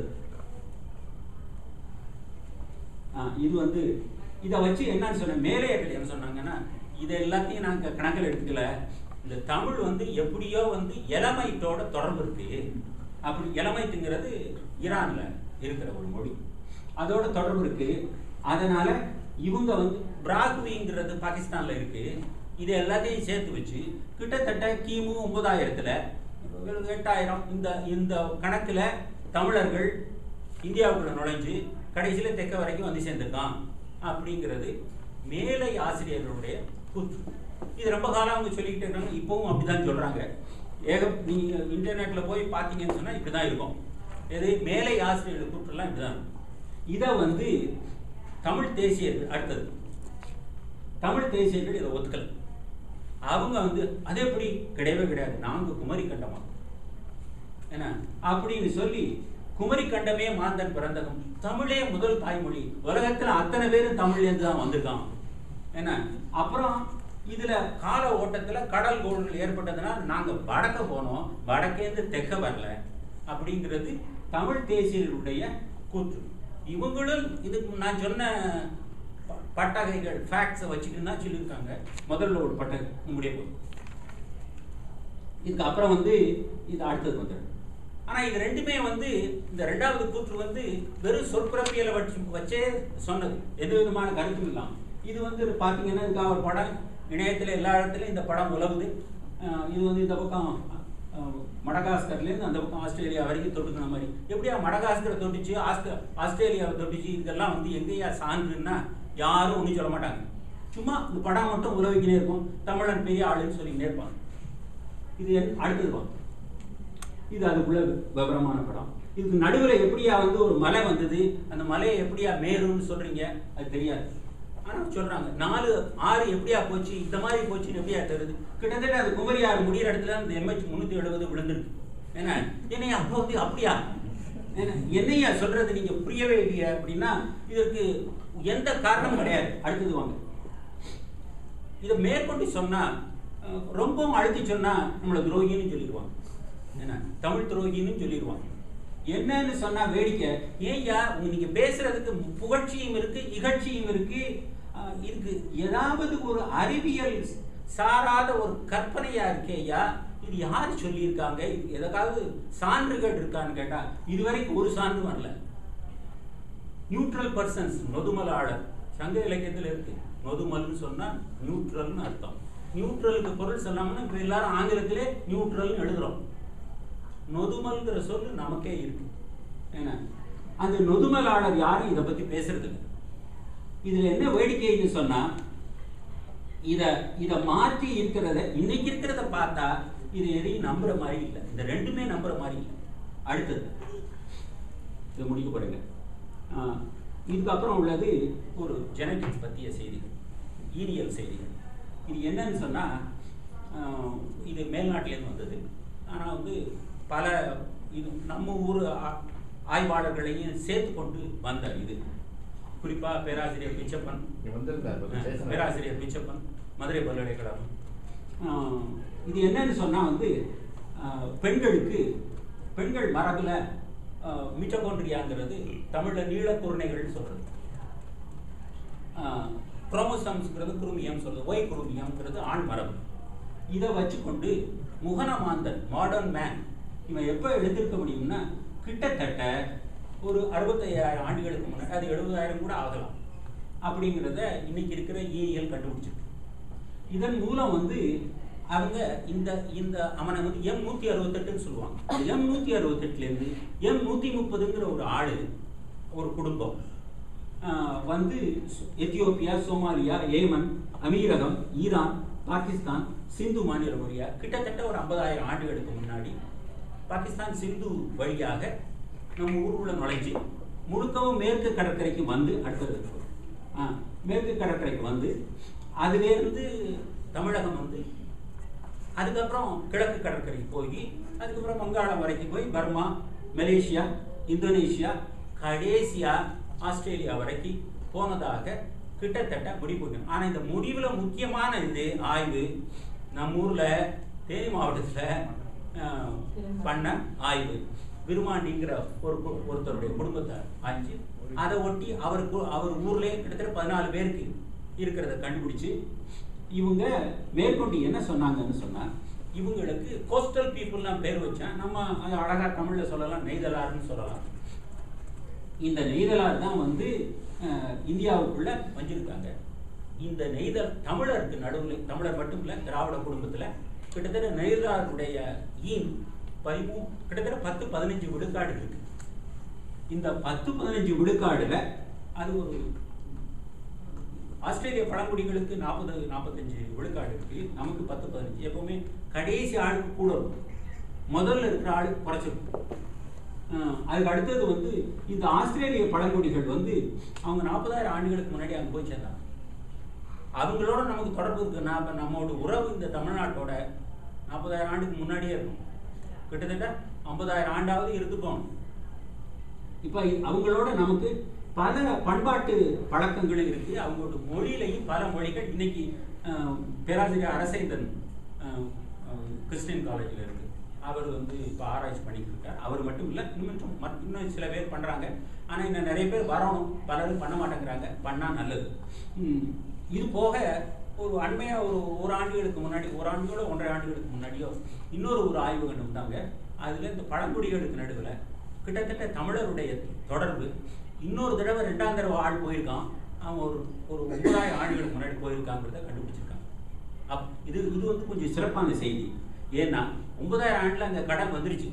Speaker 1: ஆ, இது வந்து இதை வச்சு என்னன்னு சொன்ன மேலையர்கள் என்ன சொன்னாங்கன்னா இதை எல்லாத்தையும் நாங்க கணக்கில் எடுத்துக்கல இந்த தமிழ் வந்து எப்படியோ வந்து எலமைட்டோட தொடர்பு இருக்கு அப்படி எலமைட்டுங்கிறது ஈரான்ல இருக்கிற ஒரு மொழி அதோட தொடர்பு இருக்கு அதனால இவங்க வந்து பிராகுவிங்கிறது பாகிஸ்தான்ல இருக்கு இது எல்லாத்தையும் சேர்த்து வச்சு கிட்டத்தட்ட கிமு ஒன்பதாயிரத்துல எட்டாயிரம் இந்த இந்த கணக்குல தமிழர்கள் இந்தியாவுக்குள்ள நுழைஞ்சு கடைசியில தெற்க வரைக்கும் வந்து சேர்ந்திருக்கான் அப்படிங்கிறது மேலை ஆசிரியர்களுடைய கூற்று இது ரொம்ப காலம் அவங்க சொல்லிக்கிட்டே இருக்காங்க இப்பவும் அப்படிதான் சொல்றாங்க ஏக நீங்க இன்டர்நெட்ல போய் பார்த்தீங்கன்னு சொன்னா இப்படிதான் இருக்கும் இது மேலை ஆசிரியர்கள் கூற்றுலாம் இப்படிதான் இருக்கும் இதை வந்து தமிழ் தேசியர்கள் அடுத்தது தமிழ் தேசியர்கள் இதை ஒத்துக்கல அவங்க வந்து அது எப்படி கிடையவே கிடையாது நாங்க குமரி கண்டமா என்ன அப்படின்னு சொல்லி குமரி கண்டமே மாந்தன் பிறந்தகம் தமிழே முதல் தாய்மொழி உலகத்துல அத்தனை பேரும் தமிழ்ல இருந்து தான் வந்திருக்கான் என்ன அப்புறம் இதுல கால ஓட்டத்துல கடல் கோள்கள் ஏற்பட்டதுனால நாங்க வடக்க போனோம் வடக்கேந்து தெற்க வரல அப்படிங்கிறது தமிழ் தேசியர்களுடைய கூற்று இவங்களும் இதுக்கு நான் சொன்ன ப- பட்டகைகள் ஃபேக்ட்ஸை வச்சுக்கிட்டு தான் சொல்லியிருக்காங்க முதல்ல ஒரு பட்டகை முடிய போகுது இதுக்கு அப்புறம் வந்து இது அடுத்தது வந்துடும் ஆனா இது ரெண்டுமே வந்து இந்த ரெண்டாவது கூற்று வந்து வெறும் சொற்பிறப்பியலை வச்சு வச்சே சொன்னது எந்த விதமான கருத்தும் இல்லாம இது வந்து பாத்தீங்கன்னா இதுக்காக ஒரு படம் இணையத்துல எல்லா இடத்துலயும் இந்த படம் உலவுது அஹ் இது வந்து இந்த பக்கம் அஹ், மடகாஸ்கர்லேருந்து அந்த பக்கம் ஆஸ்திரேலியா வரைக்கும் தொட்டுக்கிற மாதிரி எப்படியா மடகாஸ்கரை தொட்டுச்சு ஆஸ்திர ஆஸ்திரேலியாவை தொட்டுச்சு இதெல்லாம் வந்து எங்கேயா சான்றுன்னா யாரும் ஒன்றும் சொல்ல மாட்டாங்க சும்மா இந்த படம் மட்டும் உலவிக்கினே இருக்கும் தமிழன் பெரிய ஆளுன்னு சொல்லிக்கினே இருப்பாங்க இது என்- அடுத்தது பா இது அதுக்குள்ள விவரமான படம் இதுக்கு நடுவுல எப்படியா வந்து ஒரு மலை வந்தது அந்த மலையை எப்படியா மேருன்னு சொல்றீங்க அது தெரியாது ஆனா சொல்றாங்க நாலு ஆறு எப்படியா போச்சு இந்த மாதிரி போச்சுன்னு எப்படியா தெரியுது கிட்டத்தட்ட அது குமரி ஆறு முடியிற இடத்துல இந்த எம்ஹெச் முன்னூத்தி எழுபது விழுந்திருக்கு என்ன என்னையா அப்போ வந்து அப்படியா என்ன என்னையா சொல்றது நீங்க புரியவே இல்லையா அப்படின்னா இதற்கு எந்த காரணமும் கிடையாது அடுத்தது வாங்க இதை மேற்கொண்டு சொன்னா அஹ், ரொம்பவும் அழுத்தி சொன்னா நம்மளை துரோகின்னு சொல்லிடுவாங்க என்ன தமிழ் துரோகின்னு சொல்லிடுவாங்க என்னன்னு சொன்னா வேடிக்கை ஏய்யா உங்க நீங்க பேசுறதுக்கு புகழ்ச்சியும் இருக்கு இகழ்ச்சியும் இருக்கு அஹ், இதுக்கு ஏதாவது ஒரு அறிவியல் சாராத ஒரு கற்பனையா இருக்கேயா இது யார் சொல்லியிருக்காங்க இது எதாவது சான்றுகள் இருக்கான்னு கேட்டா இதுவரைக்கும் ஒரு சான்று வரல நியூட்ரல் பர்சன்ஸ் நொதுமலாளர் சங்க இலக்கியத்துல இருக்கு நொதுமல்னு சொன்னா நியூட்ரல்னு அர்த்தம் நியூட்ரலுக்கு பொருள் சொல்லாமன்னா இப்ப எல்லாரும் ஆங்கிலத்திலே நியூட்ரல்னு எழுதுறோம் நொதுமல்ங்கிற சொல்லு நமக்கே இருக்கு என்ன அந்த நொதுமலாளர் யாரும் இதை பத்தி பேசுறது இல்லை இதுல என்ன வேடிக்கைன்னு சொன்னா இத இத மாற்றி இருக்கிறத இன்னைக்கு இருக்கிறத பார்த்தா இது எதையும் நம்புற மாதிரி இல்லை இந்த ரெண்டுமே நம்புற மாதிரி இல்லை அடுத்தது இதை முடிக்க போறேங்க ஆஹ், இதுக்கப்புறம் உள்ளது ஒரு ஜெனடிக்ஸ் பற்றிய செய்திகள் ஈரியல் செய்திகள் இது என்னன்னு சொன்னா ஆஹ், இது மேல்நாட்டிலேருந்து வந்தது ஆனா வந்து பல இது நம்ம ஊர் ஆ- ஆய்வாளர்களையும் சேர்த்து கொண்டு வந்த இது குறிப்பா பேராசிரியர் பிச்சப்பன்
Speaker 2: இங்க வந்திருந்தார் கொஞ்சம் பேசினார்.
Speaker 1: பேராசிரியர் பிச்சப்பன் மதுரை பல்கலைக்கழகம் ஆஹ் இது என்னன்னு சொன்னா வந்து ஆஹ் பெண்களுக்கு பெண்கள் மரபுல மிட்டகோண்ட்ரியாங்கிறது தமிழில் நீளக்குருணைகள்னு சொல்கிறது குரோமோசம்ஸ்ங்கிறது குருமியம் சொல்றது ஒய் குருமியம்ங்கிறது ஆண் மரபு இதை வச்சுக்கொண்டு முகனமாந்தன் மாடர்ன் மேன் இவன் எப்போ எழுந்திருக்க முடியும்னா கிட்டத்தட்ட ஒரு அறுபத்தையாயிரம் ஆண்டுகளுக்கு முன்னாடி அது எழுபதாயிரம் கூட ஆகலாம் அப்படிங்கிறத இன்னைக்கு இருக்கிற ஈரியல் கண்டுபிடிச்சிருக்கு இதன் மூலம் வந்து அவங்க இந்த இந்த அவனை வந்து எம் நூற்றி அறுபத்தெட்டுன்னு சொல்லுவாங்க எம் நூற்றி அறுபத்தெட்டுலேருந்து எம் நூற்றி முப்பதுங்கிற ஒரு ஆள் ஒரு குடும்பம் ஆஹ் வந்து சு- எத்தியோப்பியா சோமாலியா ஏமன் அமீரகம் ஈரான் பாகிஸ்தான் சிந்து மாநிலம் வழியா கிட்டத்தட்ட ஒரு ஐம்பதாயிரம் ஆண்டுகளுக்கு முன்னாடி பாகிஸ்தான் சிந்து வழியாக நம்ம ஊருக்குள்ள நுழைஞ்சு முழுக்கவும் மேற்கு கடற்கரைக்கு வந்து அடுத்தது ஆ, மேற்கு கடற்கரைக்கு வந்து அதுலேருந்து தமிழகம் வந்து அதுக்கப்புறம் கிழக்கு கடற்கரைக்கு போய் அதுக்கப்புறம் வங்காளம் வரைக்கும் போய் பர்மா மலேசியா இந்தோனேஷியா கடைசியா ஆஸ்திரேலியா வரைக்கும் போனதாக கிட்டத்தட்ட முடிவு ஆனால் இந்த முடிவில் முக்கியமான இது ஆய்வு நம்ம ஊரில் தேனி மாவட்டத்தில் பண்ண ஆய்வு விருமாண்டிங்கிற ஒரு கு- ஒருத்தருடைய குடும்பத்தை ஆச்சு அதை ஒட்டி அவருக்கு அவர் ஊர்லயே கிட்டத்தட்ட பதினாலு பேருக்கு இருக்கிறத கண்டுபிடிச்சு இவங்க மேற்கொண்டு என்ன சொன்னாங்கன்னு சொன்னா இவங்களுக்கு கோஸ்டல் பீப்புள்லாம் பேர் வச்சா நம்ம அது அழகா தமிழ்ல சொல்லலாம் நெய்தலார்னு சொல்லலாம் இந்த நெய்தலார் தான் வந்து அஹ், இந்தியாவுக்குள்ள வந்திருக்காங்க இந்த நெய்தல் தமிழருக்கு நடுவில் தமிழர் மட்டும் இல்லை திராவிட குடும்பத்தில் கிட்டத்தட்ட நெய்தலாருடைய ஈன் பதிமூ கிட்டத்தட்ட பத்து பதினஞ்சு விழுக்காடு இருக்கு இந்த பத்து பதினஞ்சு விழுக்காடுல அது ஒரு ஆஸ்திரேலிய பழங்குடிகளுக்கு நாற்பது நாற்பத்தஞ்சு விழுக்காடு இருக்கு நமக்கு பத்து பதினஞ்சு எப்பவுமே கடைசி ஆளுக்கு கூட இருக்கும் முதல்ல இருக்கிற ஆளுக்கு குறைச்சிருக்கும் அஹ் அதுக்கு அடுத்தது வந்து இந்த ஆஸ்திரேலிய பழங்குடிகள் வந்து அவங்க நாற்பதாயிரம் ஆண்டுகளுக்கு முன்னாடி அங்கே போய் சேர்ந்தாங்க அவங்களோட நமக்கு தொடர்பு இருக்கு நாம நம்மளோட உறவு இந்த தமிழ்நாட்டோட நாற்பதாயிரம் ஆண்டுக்கு முன்னாடியே இருக்கும் கிட்டத்தட்ட ஐம்பதாயிரம் ஆண்டாவது இருந்துக்கோணும் இப்போ அவங்களோட நமக்கு பல பண்பாட்டு பழக்கங்களும் இருக்கு அவங்களோட மொழியிலையும் பல மொழிகள் இன்னைக்கு அஹ், பேராசிரியர் அரசேந்தன் அஹ், அஹ், கிறிஸ்டியன் காலேஜில் இருக்கு அவர் வந்து இப்போ ஆராய்ச்சி பண்ணிட்டு இருக்கார் அவர் மட்டும் இல்லை இன்னும் மற்ற- இன்னும் சில பேர் பண்ணுறாங்க ஆனால் இன்னும் நிறைய பேர் வரணும் பலரும் பண்ண மாட்டேங்கிறாங்க பண்ணால் நல்லது ம், இது போக ஒரு அண்மையாக ஒரு ஒரு ஆண்டுகளுக்கு முன்னாடி ஒரு ஆண்டுகளோ ஒன்றரை ஆண்டுகளுக்கு முன்னாடியோ இன்னொரு ஒரு ஆய்வு கண்டு வந்தாங்க அதில் இந்த பழங்குடிகளுக்கு நடுவில் கிட்டத்தட்ட தமிழருடைய தொடர்பு இன்னொரு தடவை ரெண்டாம் தடவை ஆள் போயிருக்கான் அவன் ஒரு ஒரு ஒன்பதாயிரம் ஆண்டுகளுக்கு முன்னாடி போயிருக்காங்கிறத கண்டுபிடிச்சிருக்காங்க அப் இது இது வந்து கொஞ்சம் சிறப்பான செய்தி ஏன்னா ஒன்பதாயிரம் ஆண்டில் அங்கே கடல் வந்துருச்சு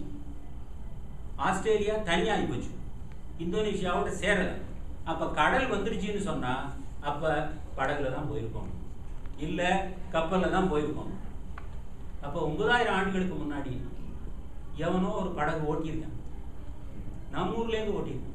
Speaker 1: ஆஸ்திரேலியா தனியாகி போச்சு இந்தோனேஷியாவோட சேரலை அப்போ கடல் வந்துருச்சுன்னு சொன்னால் அப்போ படகுல தான் போயிருக்கோம் இல்லை கப்பலில் தான் போயிருக்கோம் அப்போ ஒன்பதாயிரம் ஆண்டுகளுக்கு முன்னாடி எவனோ ஒரு படகு ஓட்டியிருக்கான் நம்ம ஊர்லேருந்து ஓட்டியிருக்கான்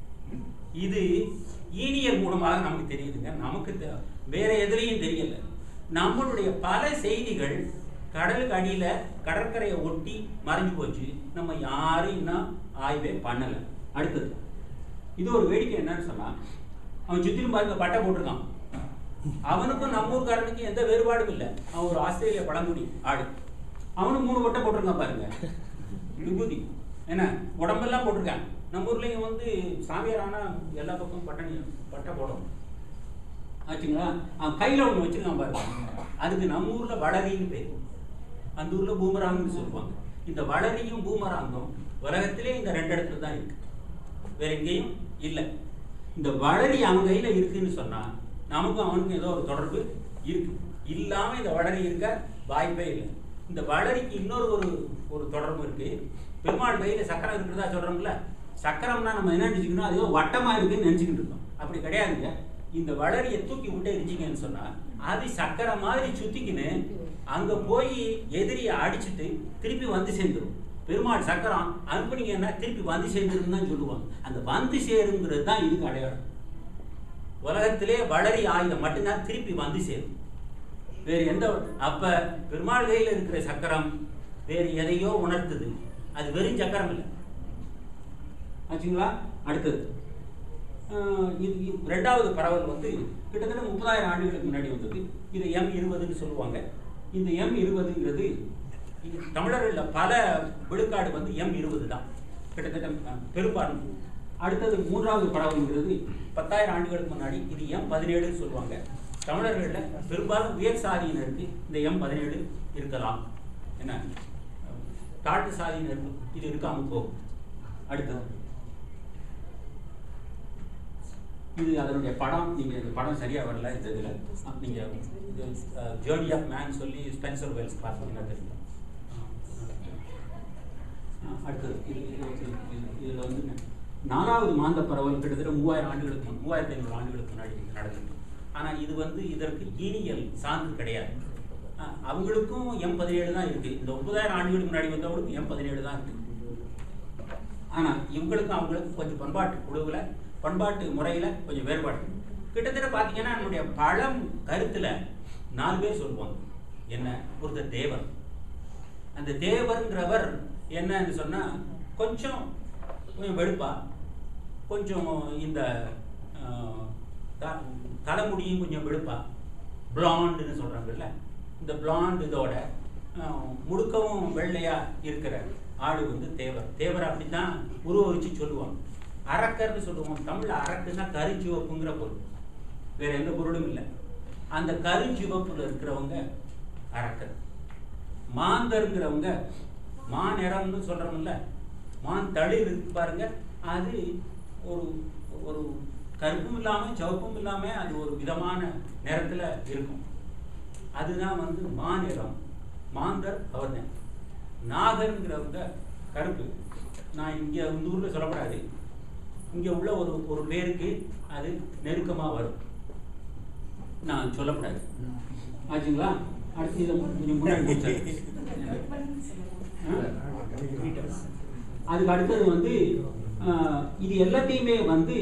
Speaker 1: இது ஈனியர் மூலமாக நமக்கு தெரியுதுங்க நமக்கு தெ- வேற எதுலேயும் தெரியல நம்மளுடைய பல செய்திகள் கடலுக்கு அடியில கடற்கரையை ஒட்டி மறைஞ்சு போச்சு நம்ம யாரும் இன்னும் ஆய்வே பண்ணல அடுத்தது இது ஒரு வேடிக்கை என்னன்னு சொன்னா அவன் சுத்திலும் பாருங்க பட்டை போட்டிருக்கான் அவனுக்கும் நம்ம ஊர்காரனுக்கும் எந்த வேறுபாடும் இல்லை அவன் ஒரு ஆஸ்திரேலிய பழங்குடி ஆடு அவனும் மூணு பட்டை போட்டிருக்கான் பாருங்க விபூதி என்ன உடம்பெல்லாம் போட்டிருக்கான் நம்ம ஊர்லயும் வந்து சாமியார் ஆனா எல்லா பக்கமும் பட்டணி பட்டை போடணும் ஆச்சுங்களா அவன் கையில ஒண்ணு வச்சிருக்கான் பாருங்க அதுக்கு நம்ம ஊர்ல வளரின்னு பேர் அந்த ஊர்ல பூமராங்னு சொல்லுவாங்க இந்த வளரியும் பூமராங்கும் உலகத்திலே இந்த ரெண்டு இடத்துல தான் இருக்கு வேற எங்கேயும் இல்லை இந்த வளரி அவன் கையில இருக்குன்னு சொன்னா நமக்கும் அவனுக்கும் ஏதோ ஒரு தொடர்பு இருக்கு இல்லாம இந்த வளரி இருக்க வாய்ப்பே இல்லை இந்த வளரிக்கு இன்னொரு ஒரு ஒரு தொடர்பு இருக்கு பெருமாள் கையில சக்கரம் இருக்கிறதா சொல்றோம்ல சக்கரம்னா நம்ம என்ன நினைச்சுக்கணும் அது ஏதோ வட்டமா இருக்குன்னு நினைச்சுக்கிட்டு இருக்கோம் அப்படி கிடையாதுங்க இந்த வளரியை தூக்கி விட்டு எரிஞ்சிங்கன்னு சொன்னா அது சக்கரை மாதிரி சுத்திக்கின்னு அங்க போய் எதிரியை அடிச்சிட்டு திருப்பி வந்து சேர்ந்துரும் பெருமாள் சக்கரம் அனுப்புனீங்கன்னா திருப்பி வந்து சேர்ந்துருன்னு தான் சொல்லுவாங்க அந்த வந்து சேருங்கிறது தான் இதுக்கு அடையாளம் உலகத்திலே வளரி ஆயுதம் மட்டும்தான் திருப்பி வந்து சேரும் வேறு எந்த அப்ப பெருமாள் கையில் இருக்கிற சக்கரம் வேறு எதையோ உணர்த்துது அது வெறும் சக்கரம் இல்லை ஆச்சுங்களா அடுத்தது ஆஹ் இது இது ரெண்டாவது பரவல் வந்து கிட்டத்தட்ட முப்பதாயிரம் ஆண்டுகளுக்கு முன்னாடி வந்தது இது எம் இருபதுன்னு சொல்லுவாங்க இந்த எம் இருபதுங்கிறது இது தமிழர்களில் பல விழுக்காடு வந்து எம் இருபது தான் கிட்டத்தட்ட அஹ், பெரும்பான்மை அடுத்தது மூன்றாவது படம்ங்கிறது பத்தாயிரம் ஆண்டுகளுக்கு முன்னாடி இது எம் பதினேழுன்னு சொல்லுவாங்க தமிழர்களில் பெரும்பாலும் உயர் சாதியினருக்கு இந்த எம் பதினேழு இருக்கலாம் என்ன தாழ்த்து சாதியினருக்கு இது இருக்காம போகும் அடுத்தது இது அதனுடைய படம் நீங்கள் இந்த படம் சரியாக வரல இந்த இதில் நீங்கள் இது ஜேர்னி ஆஃப் மேன் சொல்லி ஸ்பென்சர் வெல்ஸ் பார்த்தீங்கன்னா தெரியும் ஆ, அடுத்தது இது இது வந்து இது- இதில் வந்து நாலாவது மாந்த பரவல் கிட்டத்தட்ட மூவாயிரம் ஆண்டுகளுக்கு முன் மூவாயிரத்தி ஐநூறு ஆண்டுகளுக்கு முன்னாடி இது நடந்தது ஆனால் இது வந்து இதற்கு ஈனியல் சான்று கிடையாது ஆ, அவங்களுக்கும் எம் பதினேழு தான் இருக்குது இந்த ஒன்பதாயிரம் ஆண்டுகளுக்கு முன்னாடி வந்தவங்களுக்கும் எம் பதினேழு தான் இருக்குது ஆனால் இவங்களுக்கும் அவங்களுக்கும் கொஞ்சம் பண்பாட்டு குழுவில் பண்பாட்டு முறையில் கொஞ்சம் வேறுபாடு கிட்டத்தட்ட பார்த்தீங்கன்னா நம்முடைய பழம் கருத்தில் நாலு பேர் சொல்லுவாங்க என்ன ஒருத்தர் தேவர் அந்த தேவர்ங்கிறவர் என்னன்னு சொன்னால் கொஞ்சம் கொஞ்சம் வெளுப்பா கொஞ்சம் இந்த ஆஹ், த- தலைமுடியும் கொஞ்சம் வெளுப்பா பிளாண்டுன்னு சொல்கிறாங்கல்ல இந்த பிளாண்ட் இதோட ஆஹ், முடுக்கவும் வெள்ளையா இருக்கிற ஆடு வந்து தேவர் தேவர் அப்படித்தான் உருவகிச்சு சொல்லுவாங்க அரக்கர்னு சொல்லுவோம் தமிழ்ல அரக்குன்னா கருஞ்சிவப்புங்கிற பொருள் வேற எந்த பொருளும் இல்லை அந்த கருஞ்சிவப்புல இருக்கிறவங்க அரக்கர் மாந்தருங்கிறவங்க மா நிறம்னு சொல்றோம்ல மான் தளிர் இருக்கு பாருங்க அது ஒரு ஒரு கருப்பும் இல்லாம சிவப்பும் இல்லாம அது ஒரு விதமான நிறத்துல இருக்கும் அதுதான் வந்து மா நிறம் மாந்தர் அவர்தான் நாகருங்கிறவங்க கருப்பு நான் இங்க இந்த ஊர்ல சொல்லக்கூடாது இங்க உள்ள ஒரு ஒரு பேருக்கு அது நெருக்கமா வரும் நான் சொல்லக்கூடாது ஆச்சுங்களா அடுத்து இதை கொஞ்சம் முன்னாடி முடிச்சிடுறேன். அதுக்கு அடுத்தது வந்து ஆஹ், இது எல்லாத்தையுமே வந்து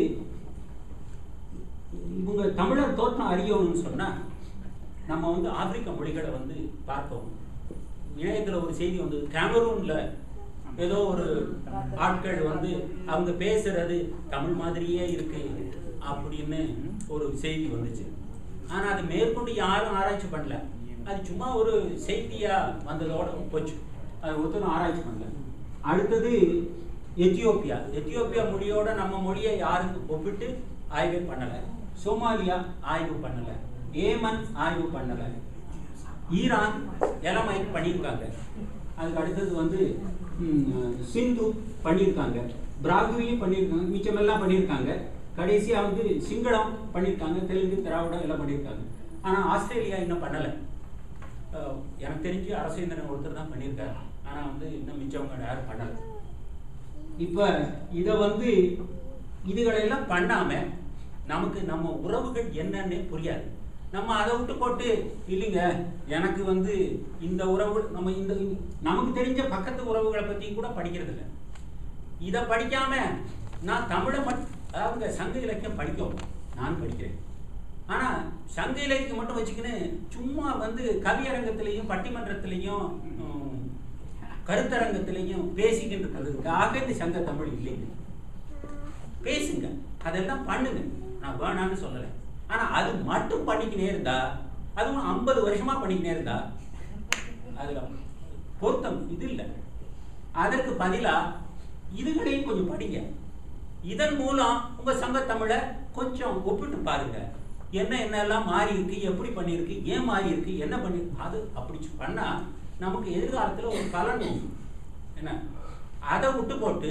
Speaker 1: இவங்க தமிழர் தோற்றம் அறியணும்னு சொன்னா நம்ம வந்து ஆப்பிரிக்க மொழிகளை வந்து பார்த்தோம் இணையத்துல ஒரு செய்தி வந்து கேமரூன்ல ஏதோ ஒரு ஆட்கள் வந்து அவங்க பேசுறது தமிழ் மாதிரியே இருக்கு அப்படின்னு ஒரு செய்தி வந்துச்சு ஆனா அது மேற்கொண்டு யாரும் ஆராய்ச்சி பண்ணல அது சும்மா ஒரு செய்தியா வந்ததோட போச்சு அது ஒருத்தரும் ஆராய்ச்சி பண்ணல அடுத்தது எத்தியோப்பியா எத்தியோப்பியா மொழியோட நம்ம மொழியை யாரும் ஒப்பிட்டு ஆய்வே பண்ணல சோமாலியா ஆய்வு பண்ணல ஏமன் ஆய்வு பண்ணல ஈரான் எலமைட் பண்ணியிருக்காங்க அதுக்கு அடுத்தது வந்து ம், சிந்து பண்ணியிருக்காங்க பிராகுவியும் பண்ணியிருக்காங்க மிச்சமெல்லாம் பண்ணியிருக்காங்க கடைசியாக வந்து சிங்களம் பண்ணியிருக்காங்க தெலுங்கு திராவிடம் எல்லாம் பண்ணியிருக்காங்க ஆனால் ஆஸ்திரேலியா இன்னும் பண்ணலை அஹ், எனக்கு தெரிஞ்சு அரசேந்திரன் ஒருத்தர் தான் பண்ணியிருக்காரு ஆனால் வந்து இன்னும் மிச்சவங்க யாரும் பண்ணலை இப்போ இதை வந்து இதுகளெல்லாம் பண்ணாம நமக்கு நம்ம உறவுகள் என்னன்னு புரியாது நம்ம அதை விட்டு போட்டு இல்லைங்க எனக்கு வந்து இந்த உறவு நம்ம இந்த நமக்கு தெரிஞ்ச பக்கத்து உறவுகளை பத்தி கூட படிக்கிறது இல்லை இதை படிக்காம நான் தமிழை மட் அவங்க சங்க இலக்கியம் படிக்கும் நான் படிக்கிறேன் ஆனா சங்க இலக்கியம் மட்டும் வச்சுக்கின்னு சும்மா வந்து கவியரங்கத்திலையும் பட்டிமன்றத்திலையும் உம், கருத்தரங்கத்திலையும் பேசிக்கிட்டு இருக்கிறதுக்காக இந்த சங்க தமிழ் இல்லைங்க பேசுங்க அதெல்லாம் பண்ணுங்க நான் வேணான்னு சொல்லலை ஆனா அது மட்டும் பண்ணிக்கினே இருந்தா அதுவும் ஐம்பது வருஷமா பண்ணிக்கினே இருந்தா அதுல பொருத்தம் இது இல்லை அதற்கு பதிலா இதுகளையும் கொஞ்சம் படிங்க இதன் மூலம் உங்க சங்க தமிழை கொஞ்சம் ஒப்பிட்டு பாருங்க என்ன என்னெல்லாம் மாறி இருக்கு எப்படி பண்ணியிருக்கு ஏன் மாறி இருக்கு என்ன பண்ணி அது அப்படி பண்ணா நமக்கு எதிர்காலத்துல ஒரு பலன் உண்டு. என்ன அதை விட்டு போட்டு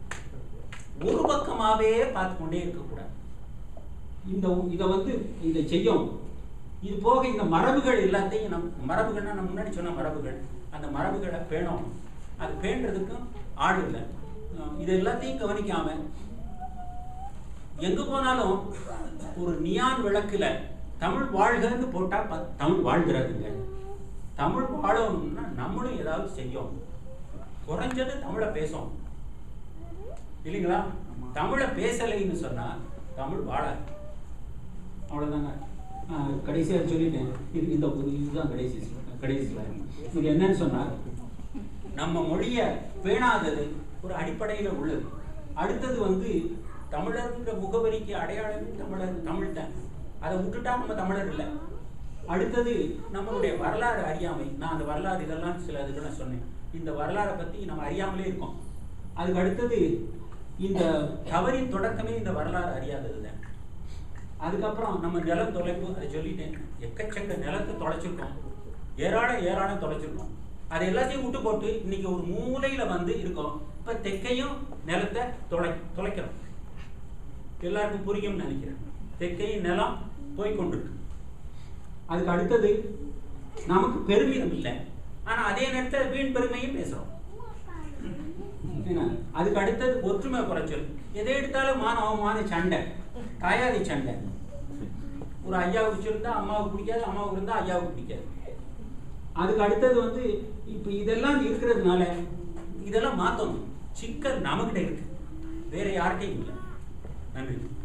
Speaker 1: ஒரு பக்கமாவே பார்த்து கொண்டே இருக்கக்கூடாது இந்த இதை வந்து இதை செய்யும் இது போக இந்த மரபுகள் எல்லாத்தையும் நம் மரபுகள்னா நம்ம முன்னாடி சொன்ன மரபுகள் அந்த மரபுகளை பேணும் அது பேணுறதுக்கும் ஆள் இல்லை அஹ் இது எல்லாத்தையும் கவனிக்காம எங்க போனாலும் ஒரு நியான் விளக்குல தமிழ் வாழ்கன்னு போட்டா ப- தமிழ் வாழ்கிறதுங்க தமிழ் வாழணும்னா நம்மளும் ஏதாவது செய்யும் குறைஞ்சது தமிழை பேசும் இல்லைங்களா தமிழை பேசலைன்னு சொன்னா தமிழ் வாழாது அவ்வளோதாங்க கடைசியாக சொல்லிட்டேன் இது இந்த ஒரு இதுதான் கடைசி கடைசி slide. இது என்னன்னு சொன்னா நம்ம மொழியை பேணாதது ஒரு அடிப்படையில் உள்ளது அடுத்தது வந்து தமிழர்ன்ற முகவரிக்கு அடையாளமே தமிழர் தமிழ் தான் அதை விட்டுட்டா நம்ம தமிழர் இல்லை அடுத்தது நம்மளுடைய வரலாறு அறியாமை நான் அந்த வரலாறு இதெல்லாம் சில இதுகளை சொன்னேன் இந்த வரலாறை பற்றி நம்ம அறியாமலே இருக்கோம் அதுக்கு அடுத்தது இந்த தவறின் தொடக்கமே இந்த வரலாறு அறியாதது தான் அதுக்கப்புறம் நம்ம நிலம் தொலைப்பு அதை சொல்லிட்டேன் எக்கச்சக்க நிலத்தை தொலைச்சிருக்கோம் ஏராளம் ஏராளம் தொலைச்சிருக்கோம் அதை எல்லாத்தையும் விட்டு போட்டு இன்னைக்கு ஒரு மூலையில வந்து இருக்கோம் இப்ப தெற்கையும் நிலத்தை தொலை தொலைக்கிறோம் எல்லாருக்கும் புரியும்னு நினைக்கிறேன் தெற்கையும் நிலம் போய் கொண்டிருக்கு அதுக்கு அடுத்தது நமக்கு பெருமிதம் இல்லை ஆனா அதே நேரத்தில் வீண் பெருமையும் பேசுறோம் என்ன? அதுக்கு அடுத்தது ஒற்றுமை குறைச்சல் எதை எடுத்தாலும் மான அவமான சண்டை தாயாதி சண்டை ஒரு ஐயாவுக்கு பிடிச்சிருந்தா அம்மாவுக்கு பிடிக்காது அம்மாவுக்கு இருந்தா ஐயாவுக்கு பிடிக்காது அதுக்கு அடுத்தது வந்து இப்போ இதெல்லாம் இருக்கிறதுனால இதெல்லாம் மாற்றணும் சிக்கல் நமக்கிட்ட இருக்கு வேற யார்கிட்டையும் இல்லை நன்றி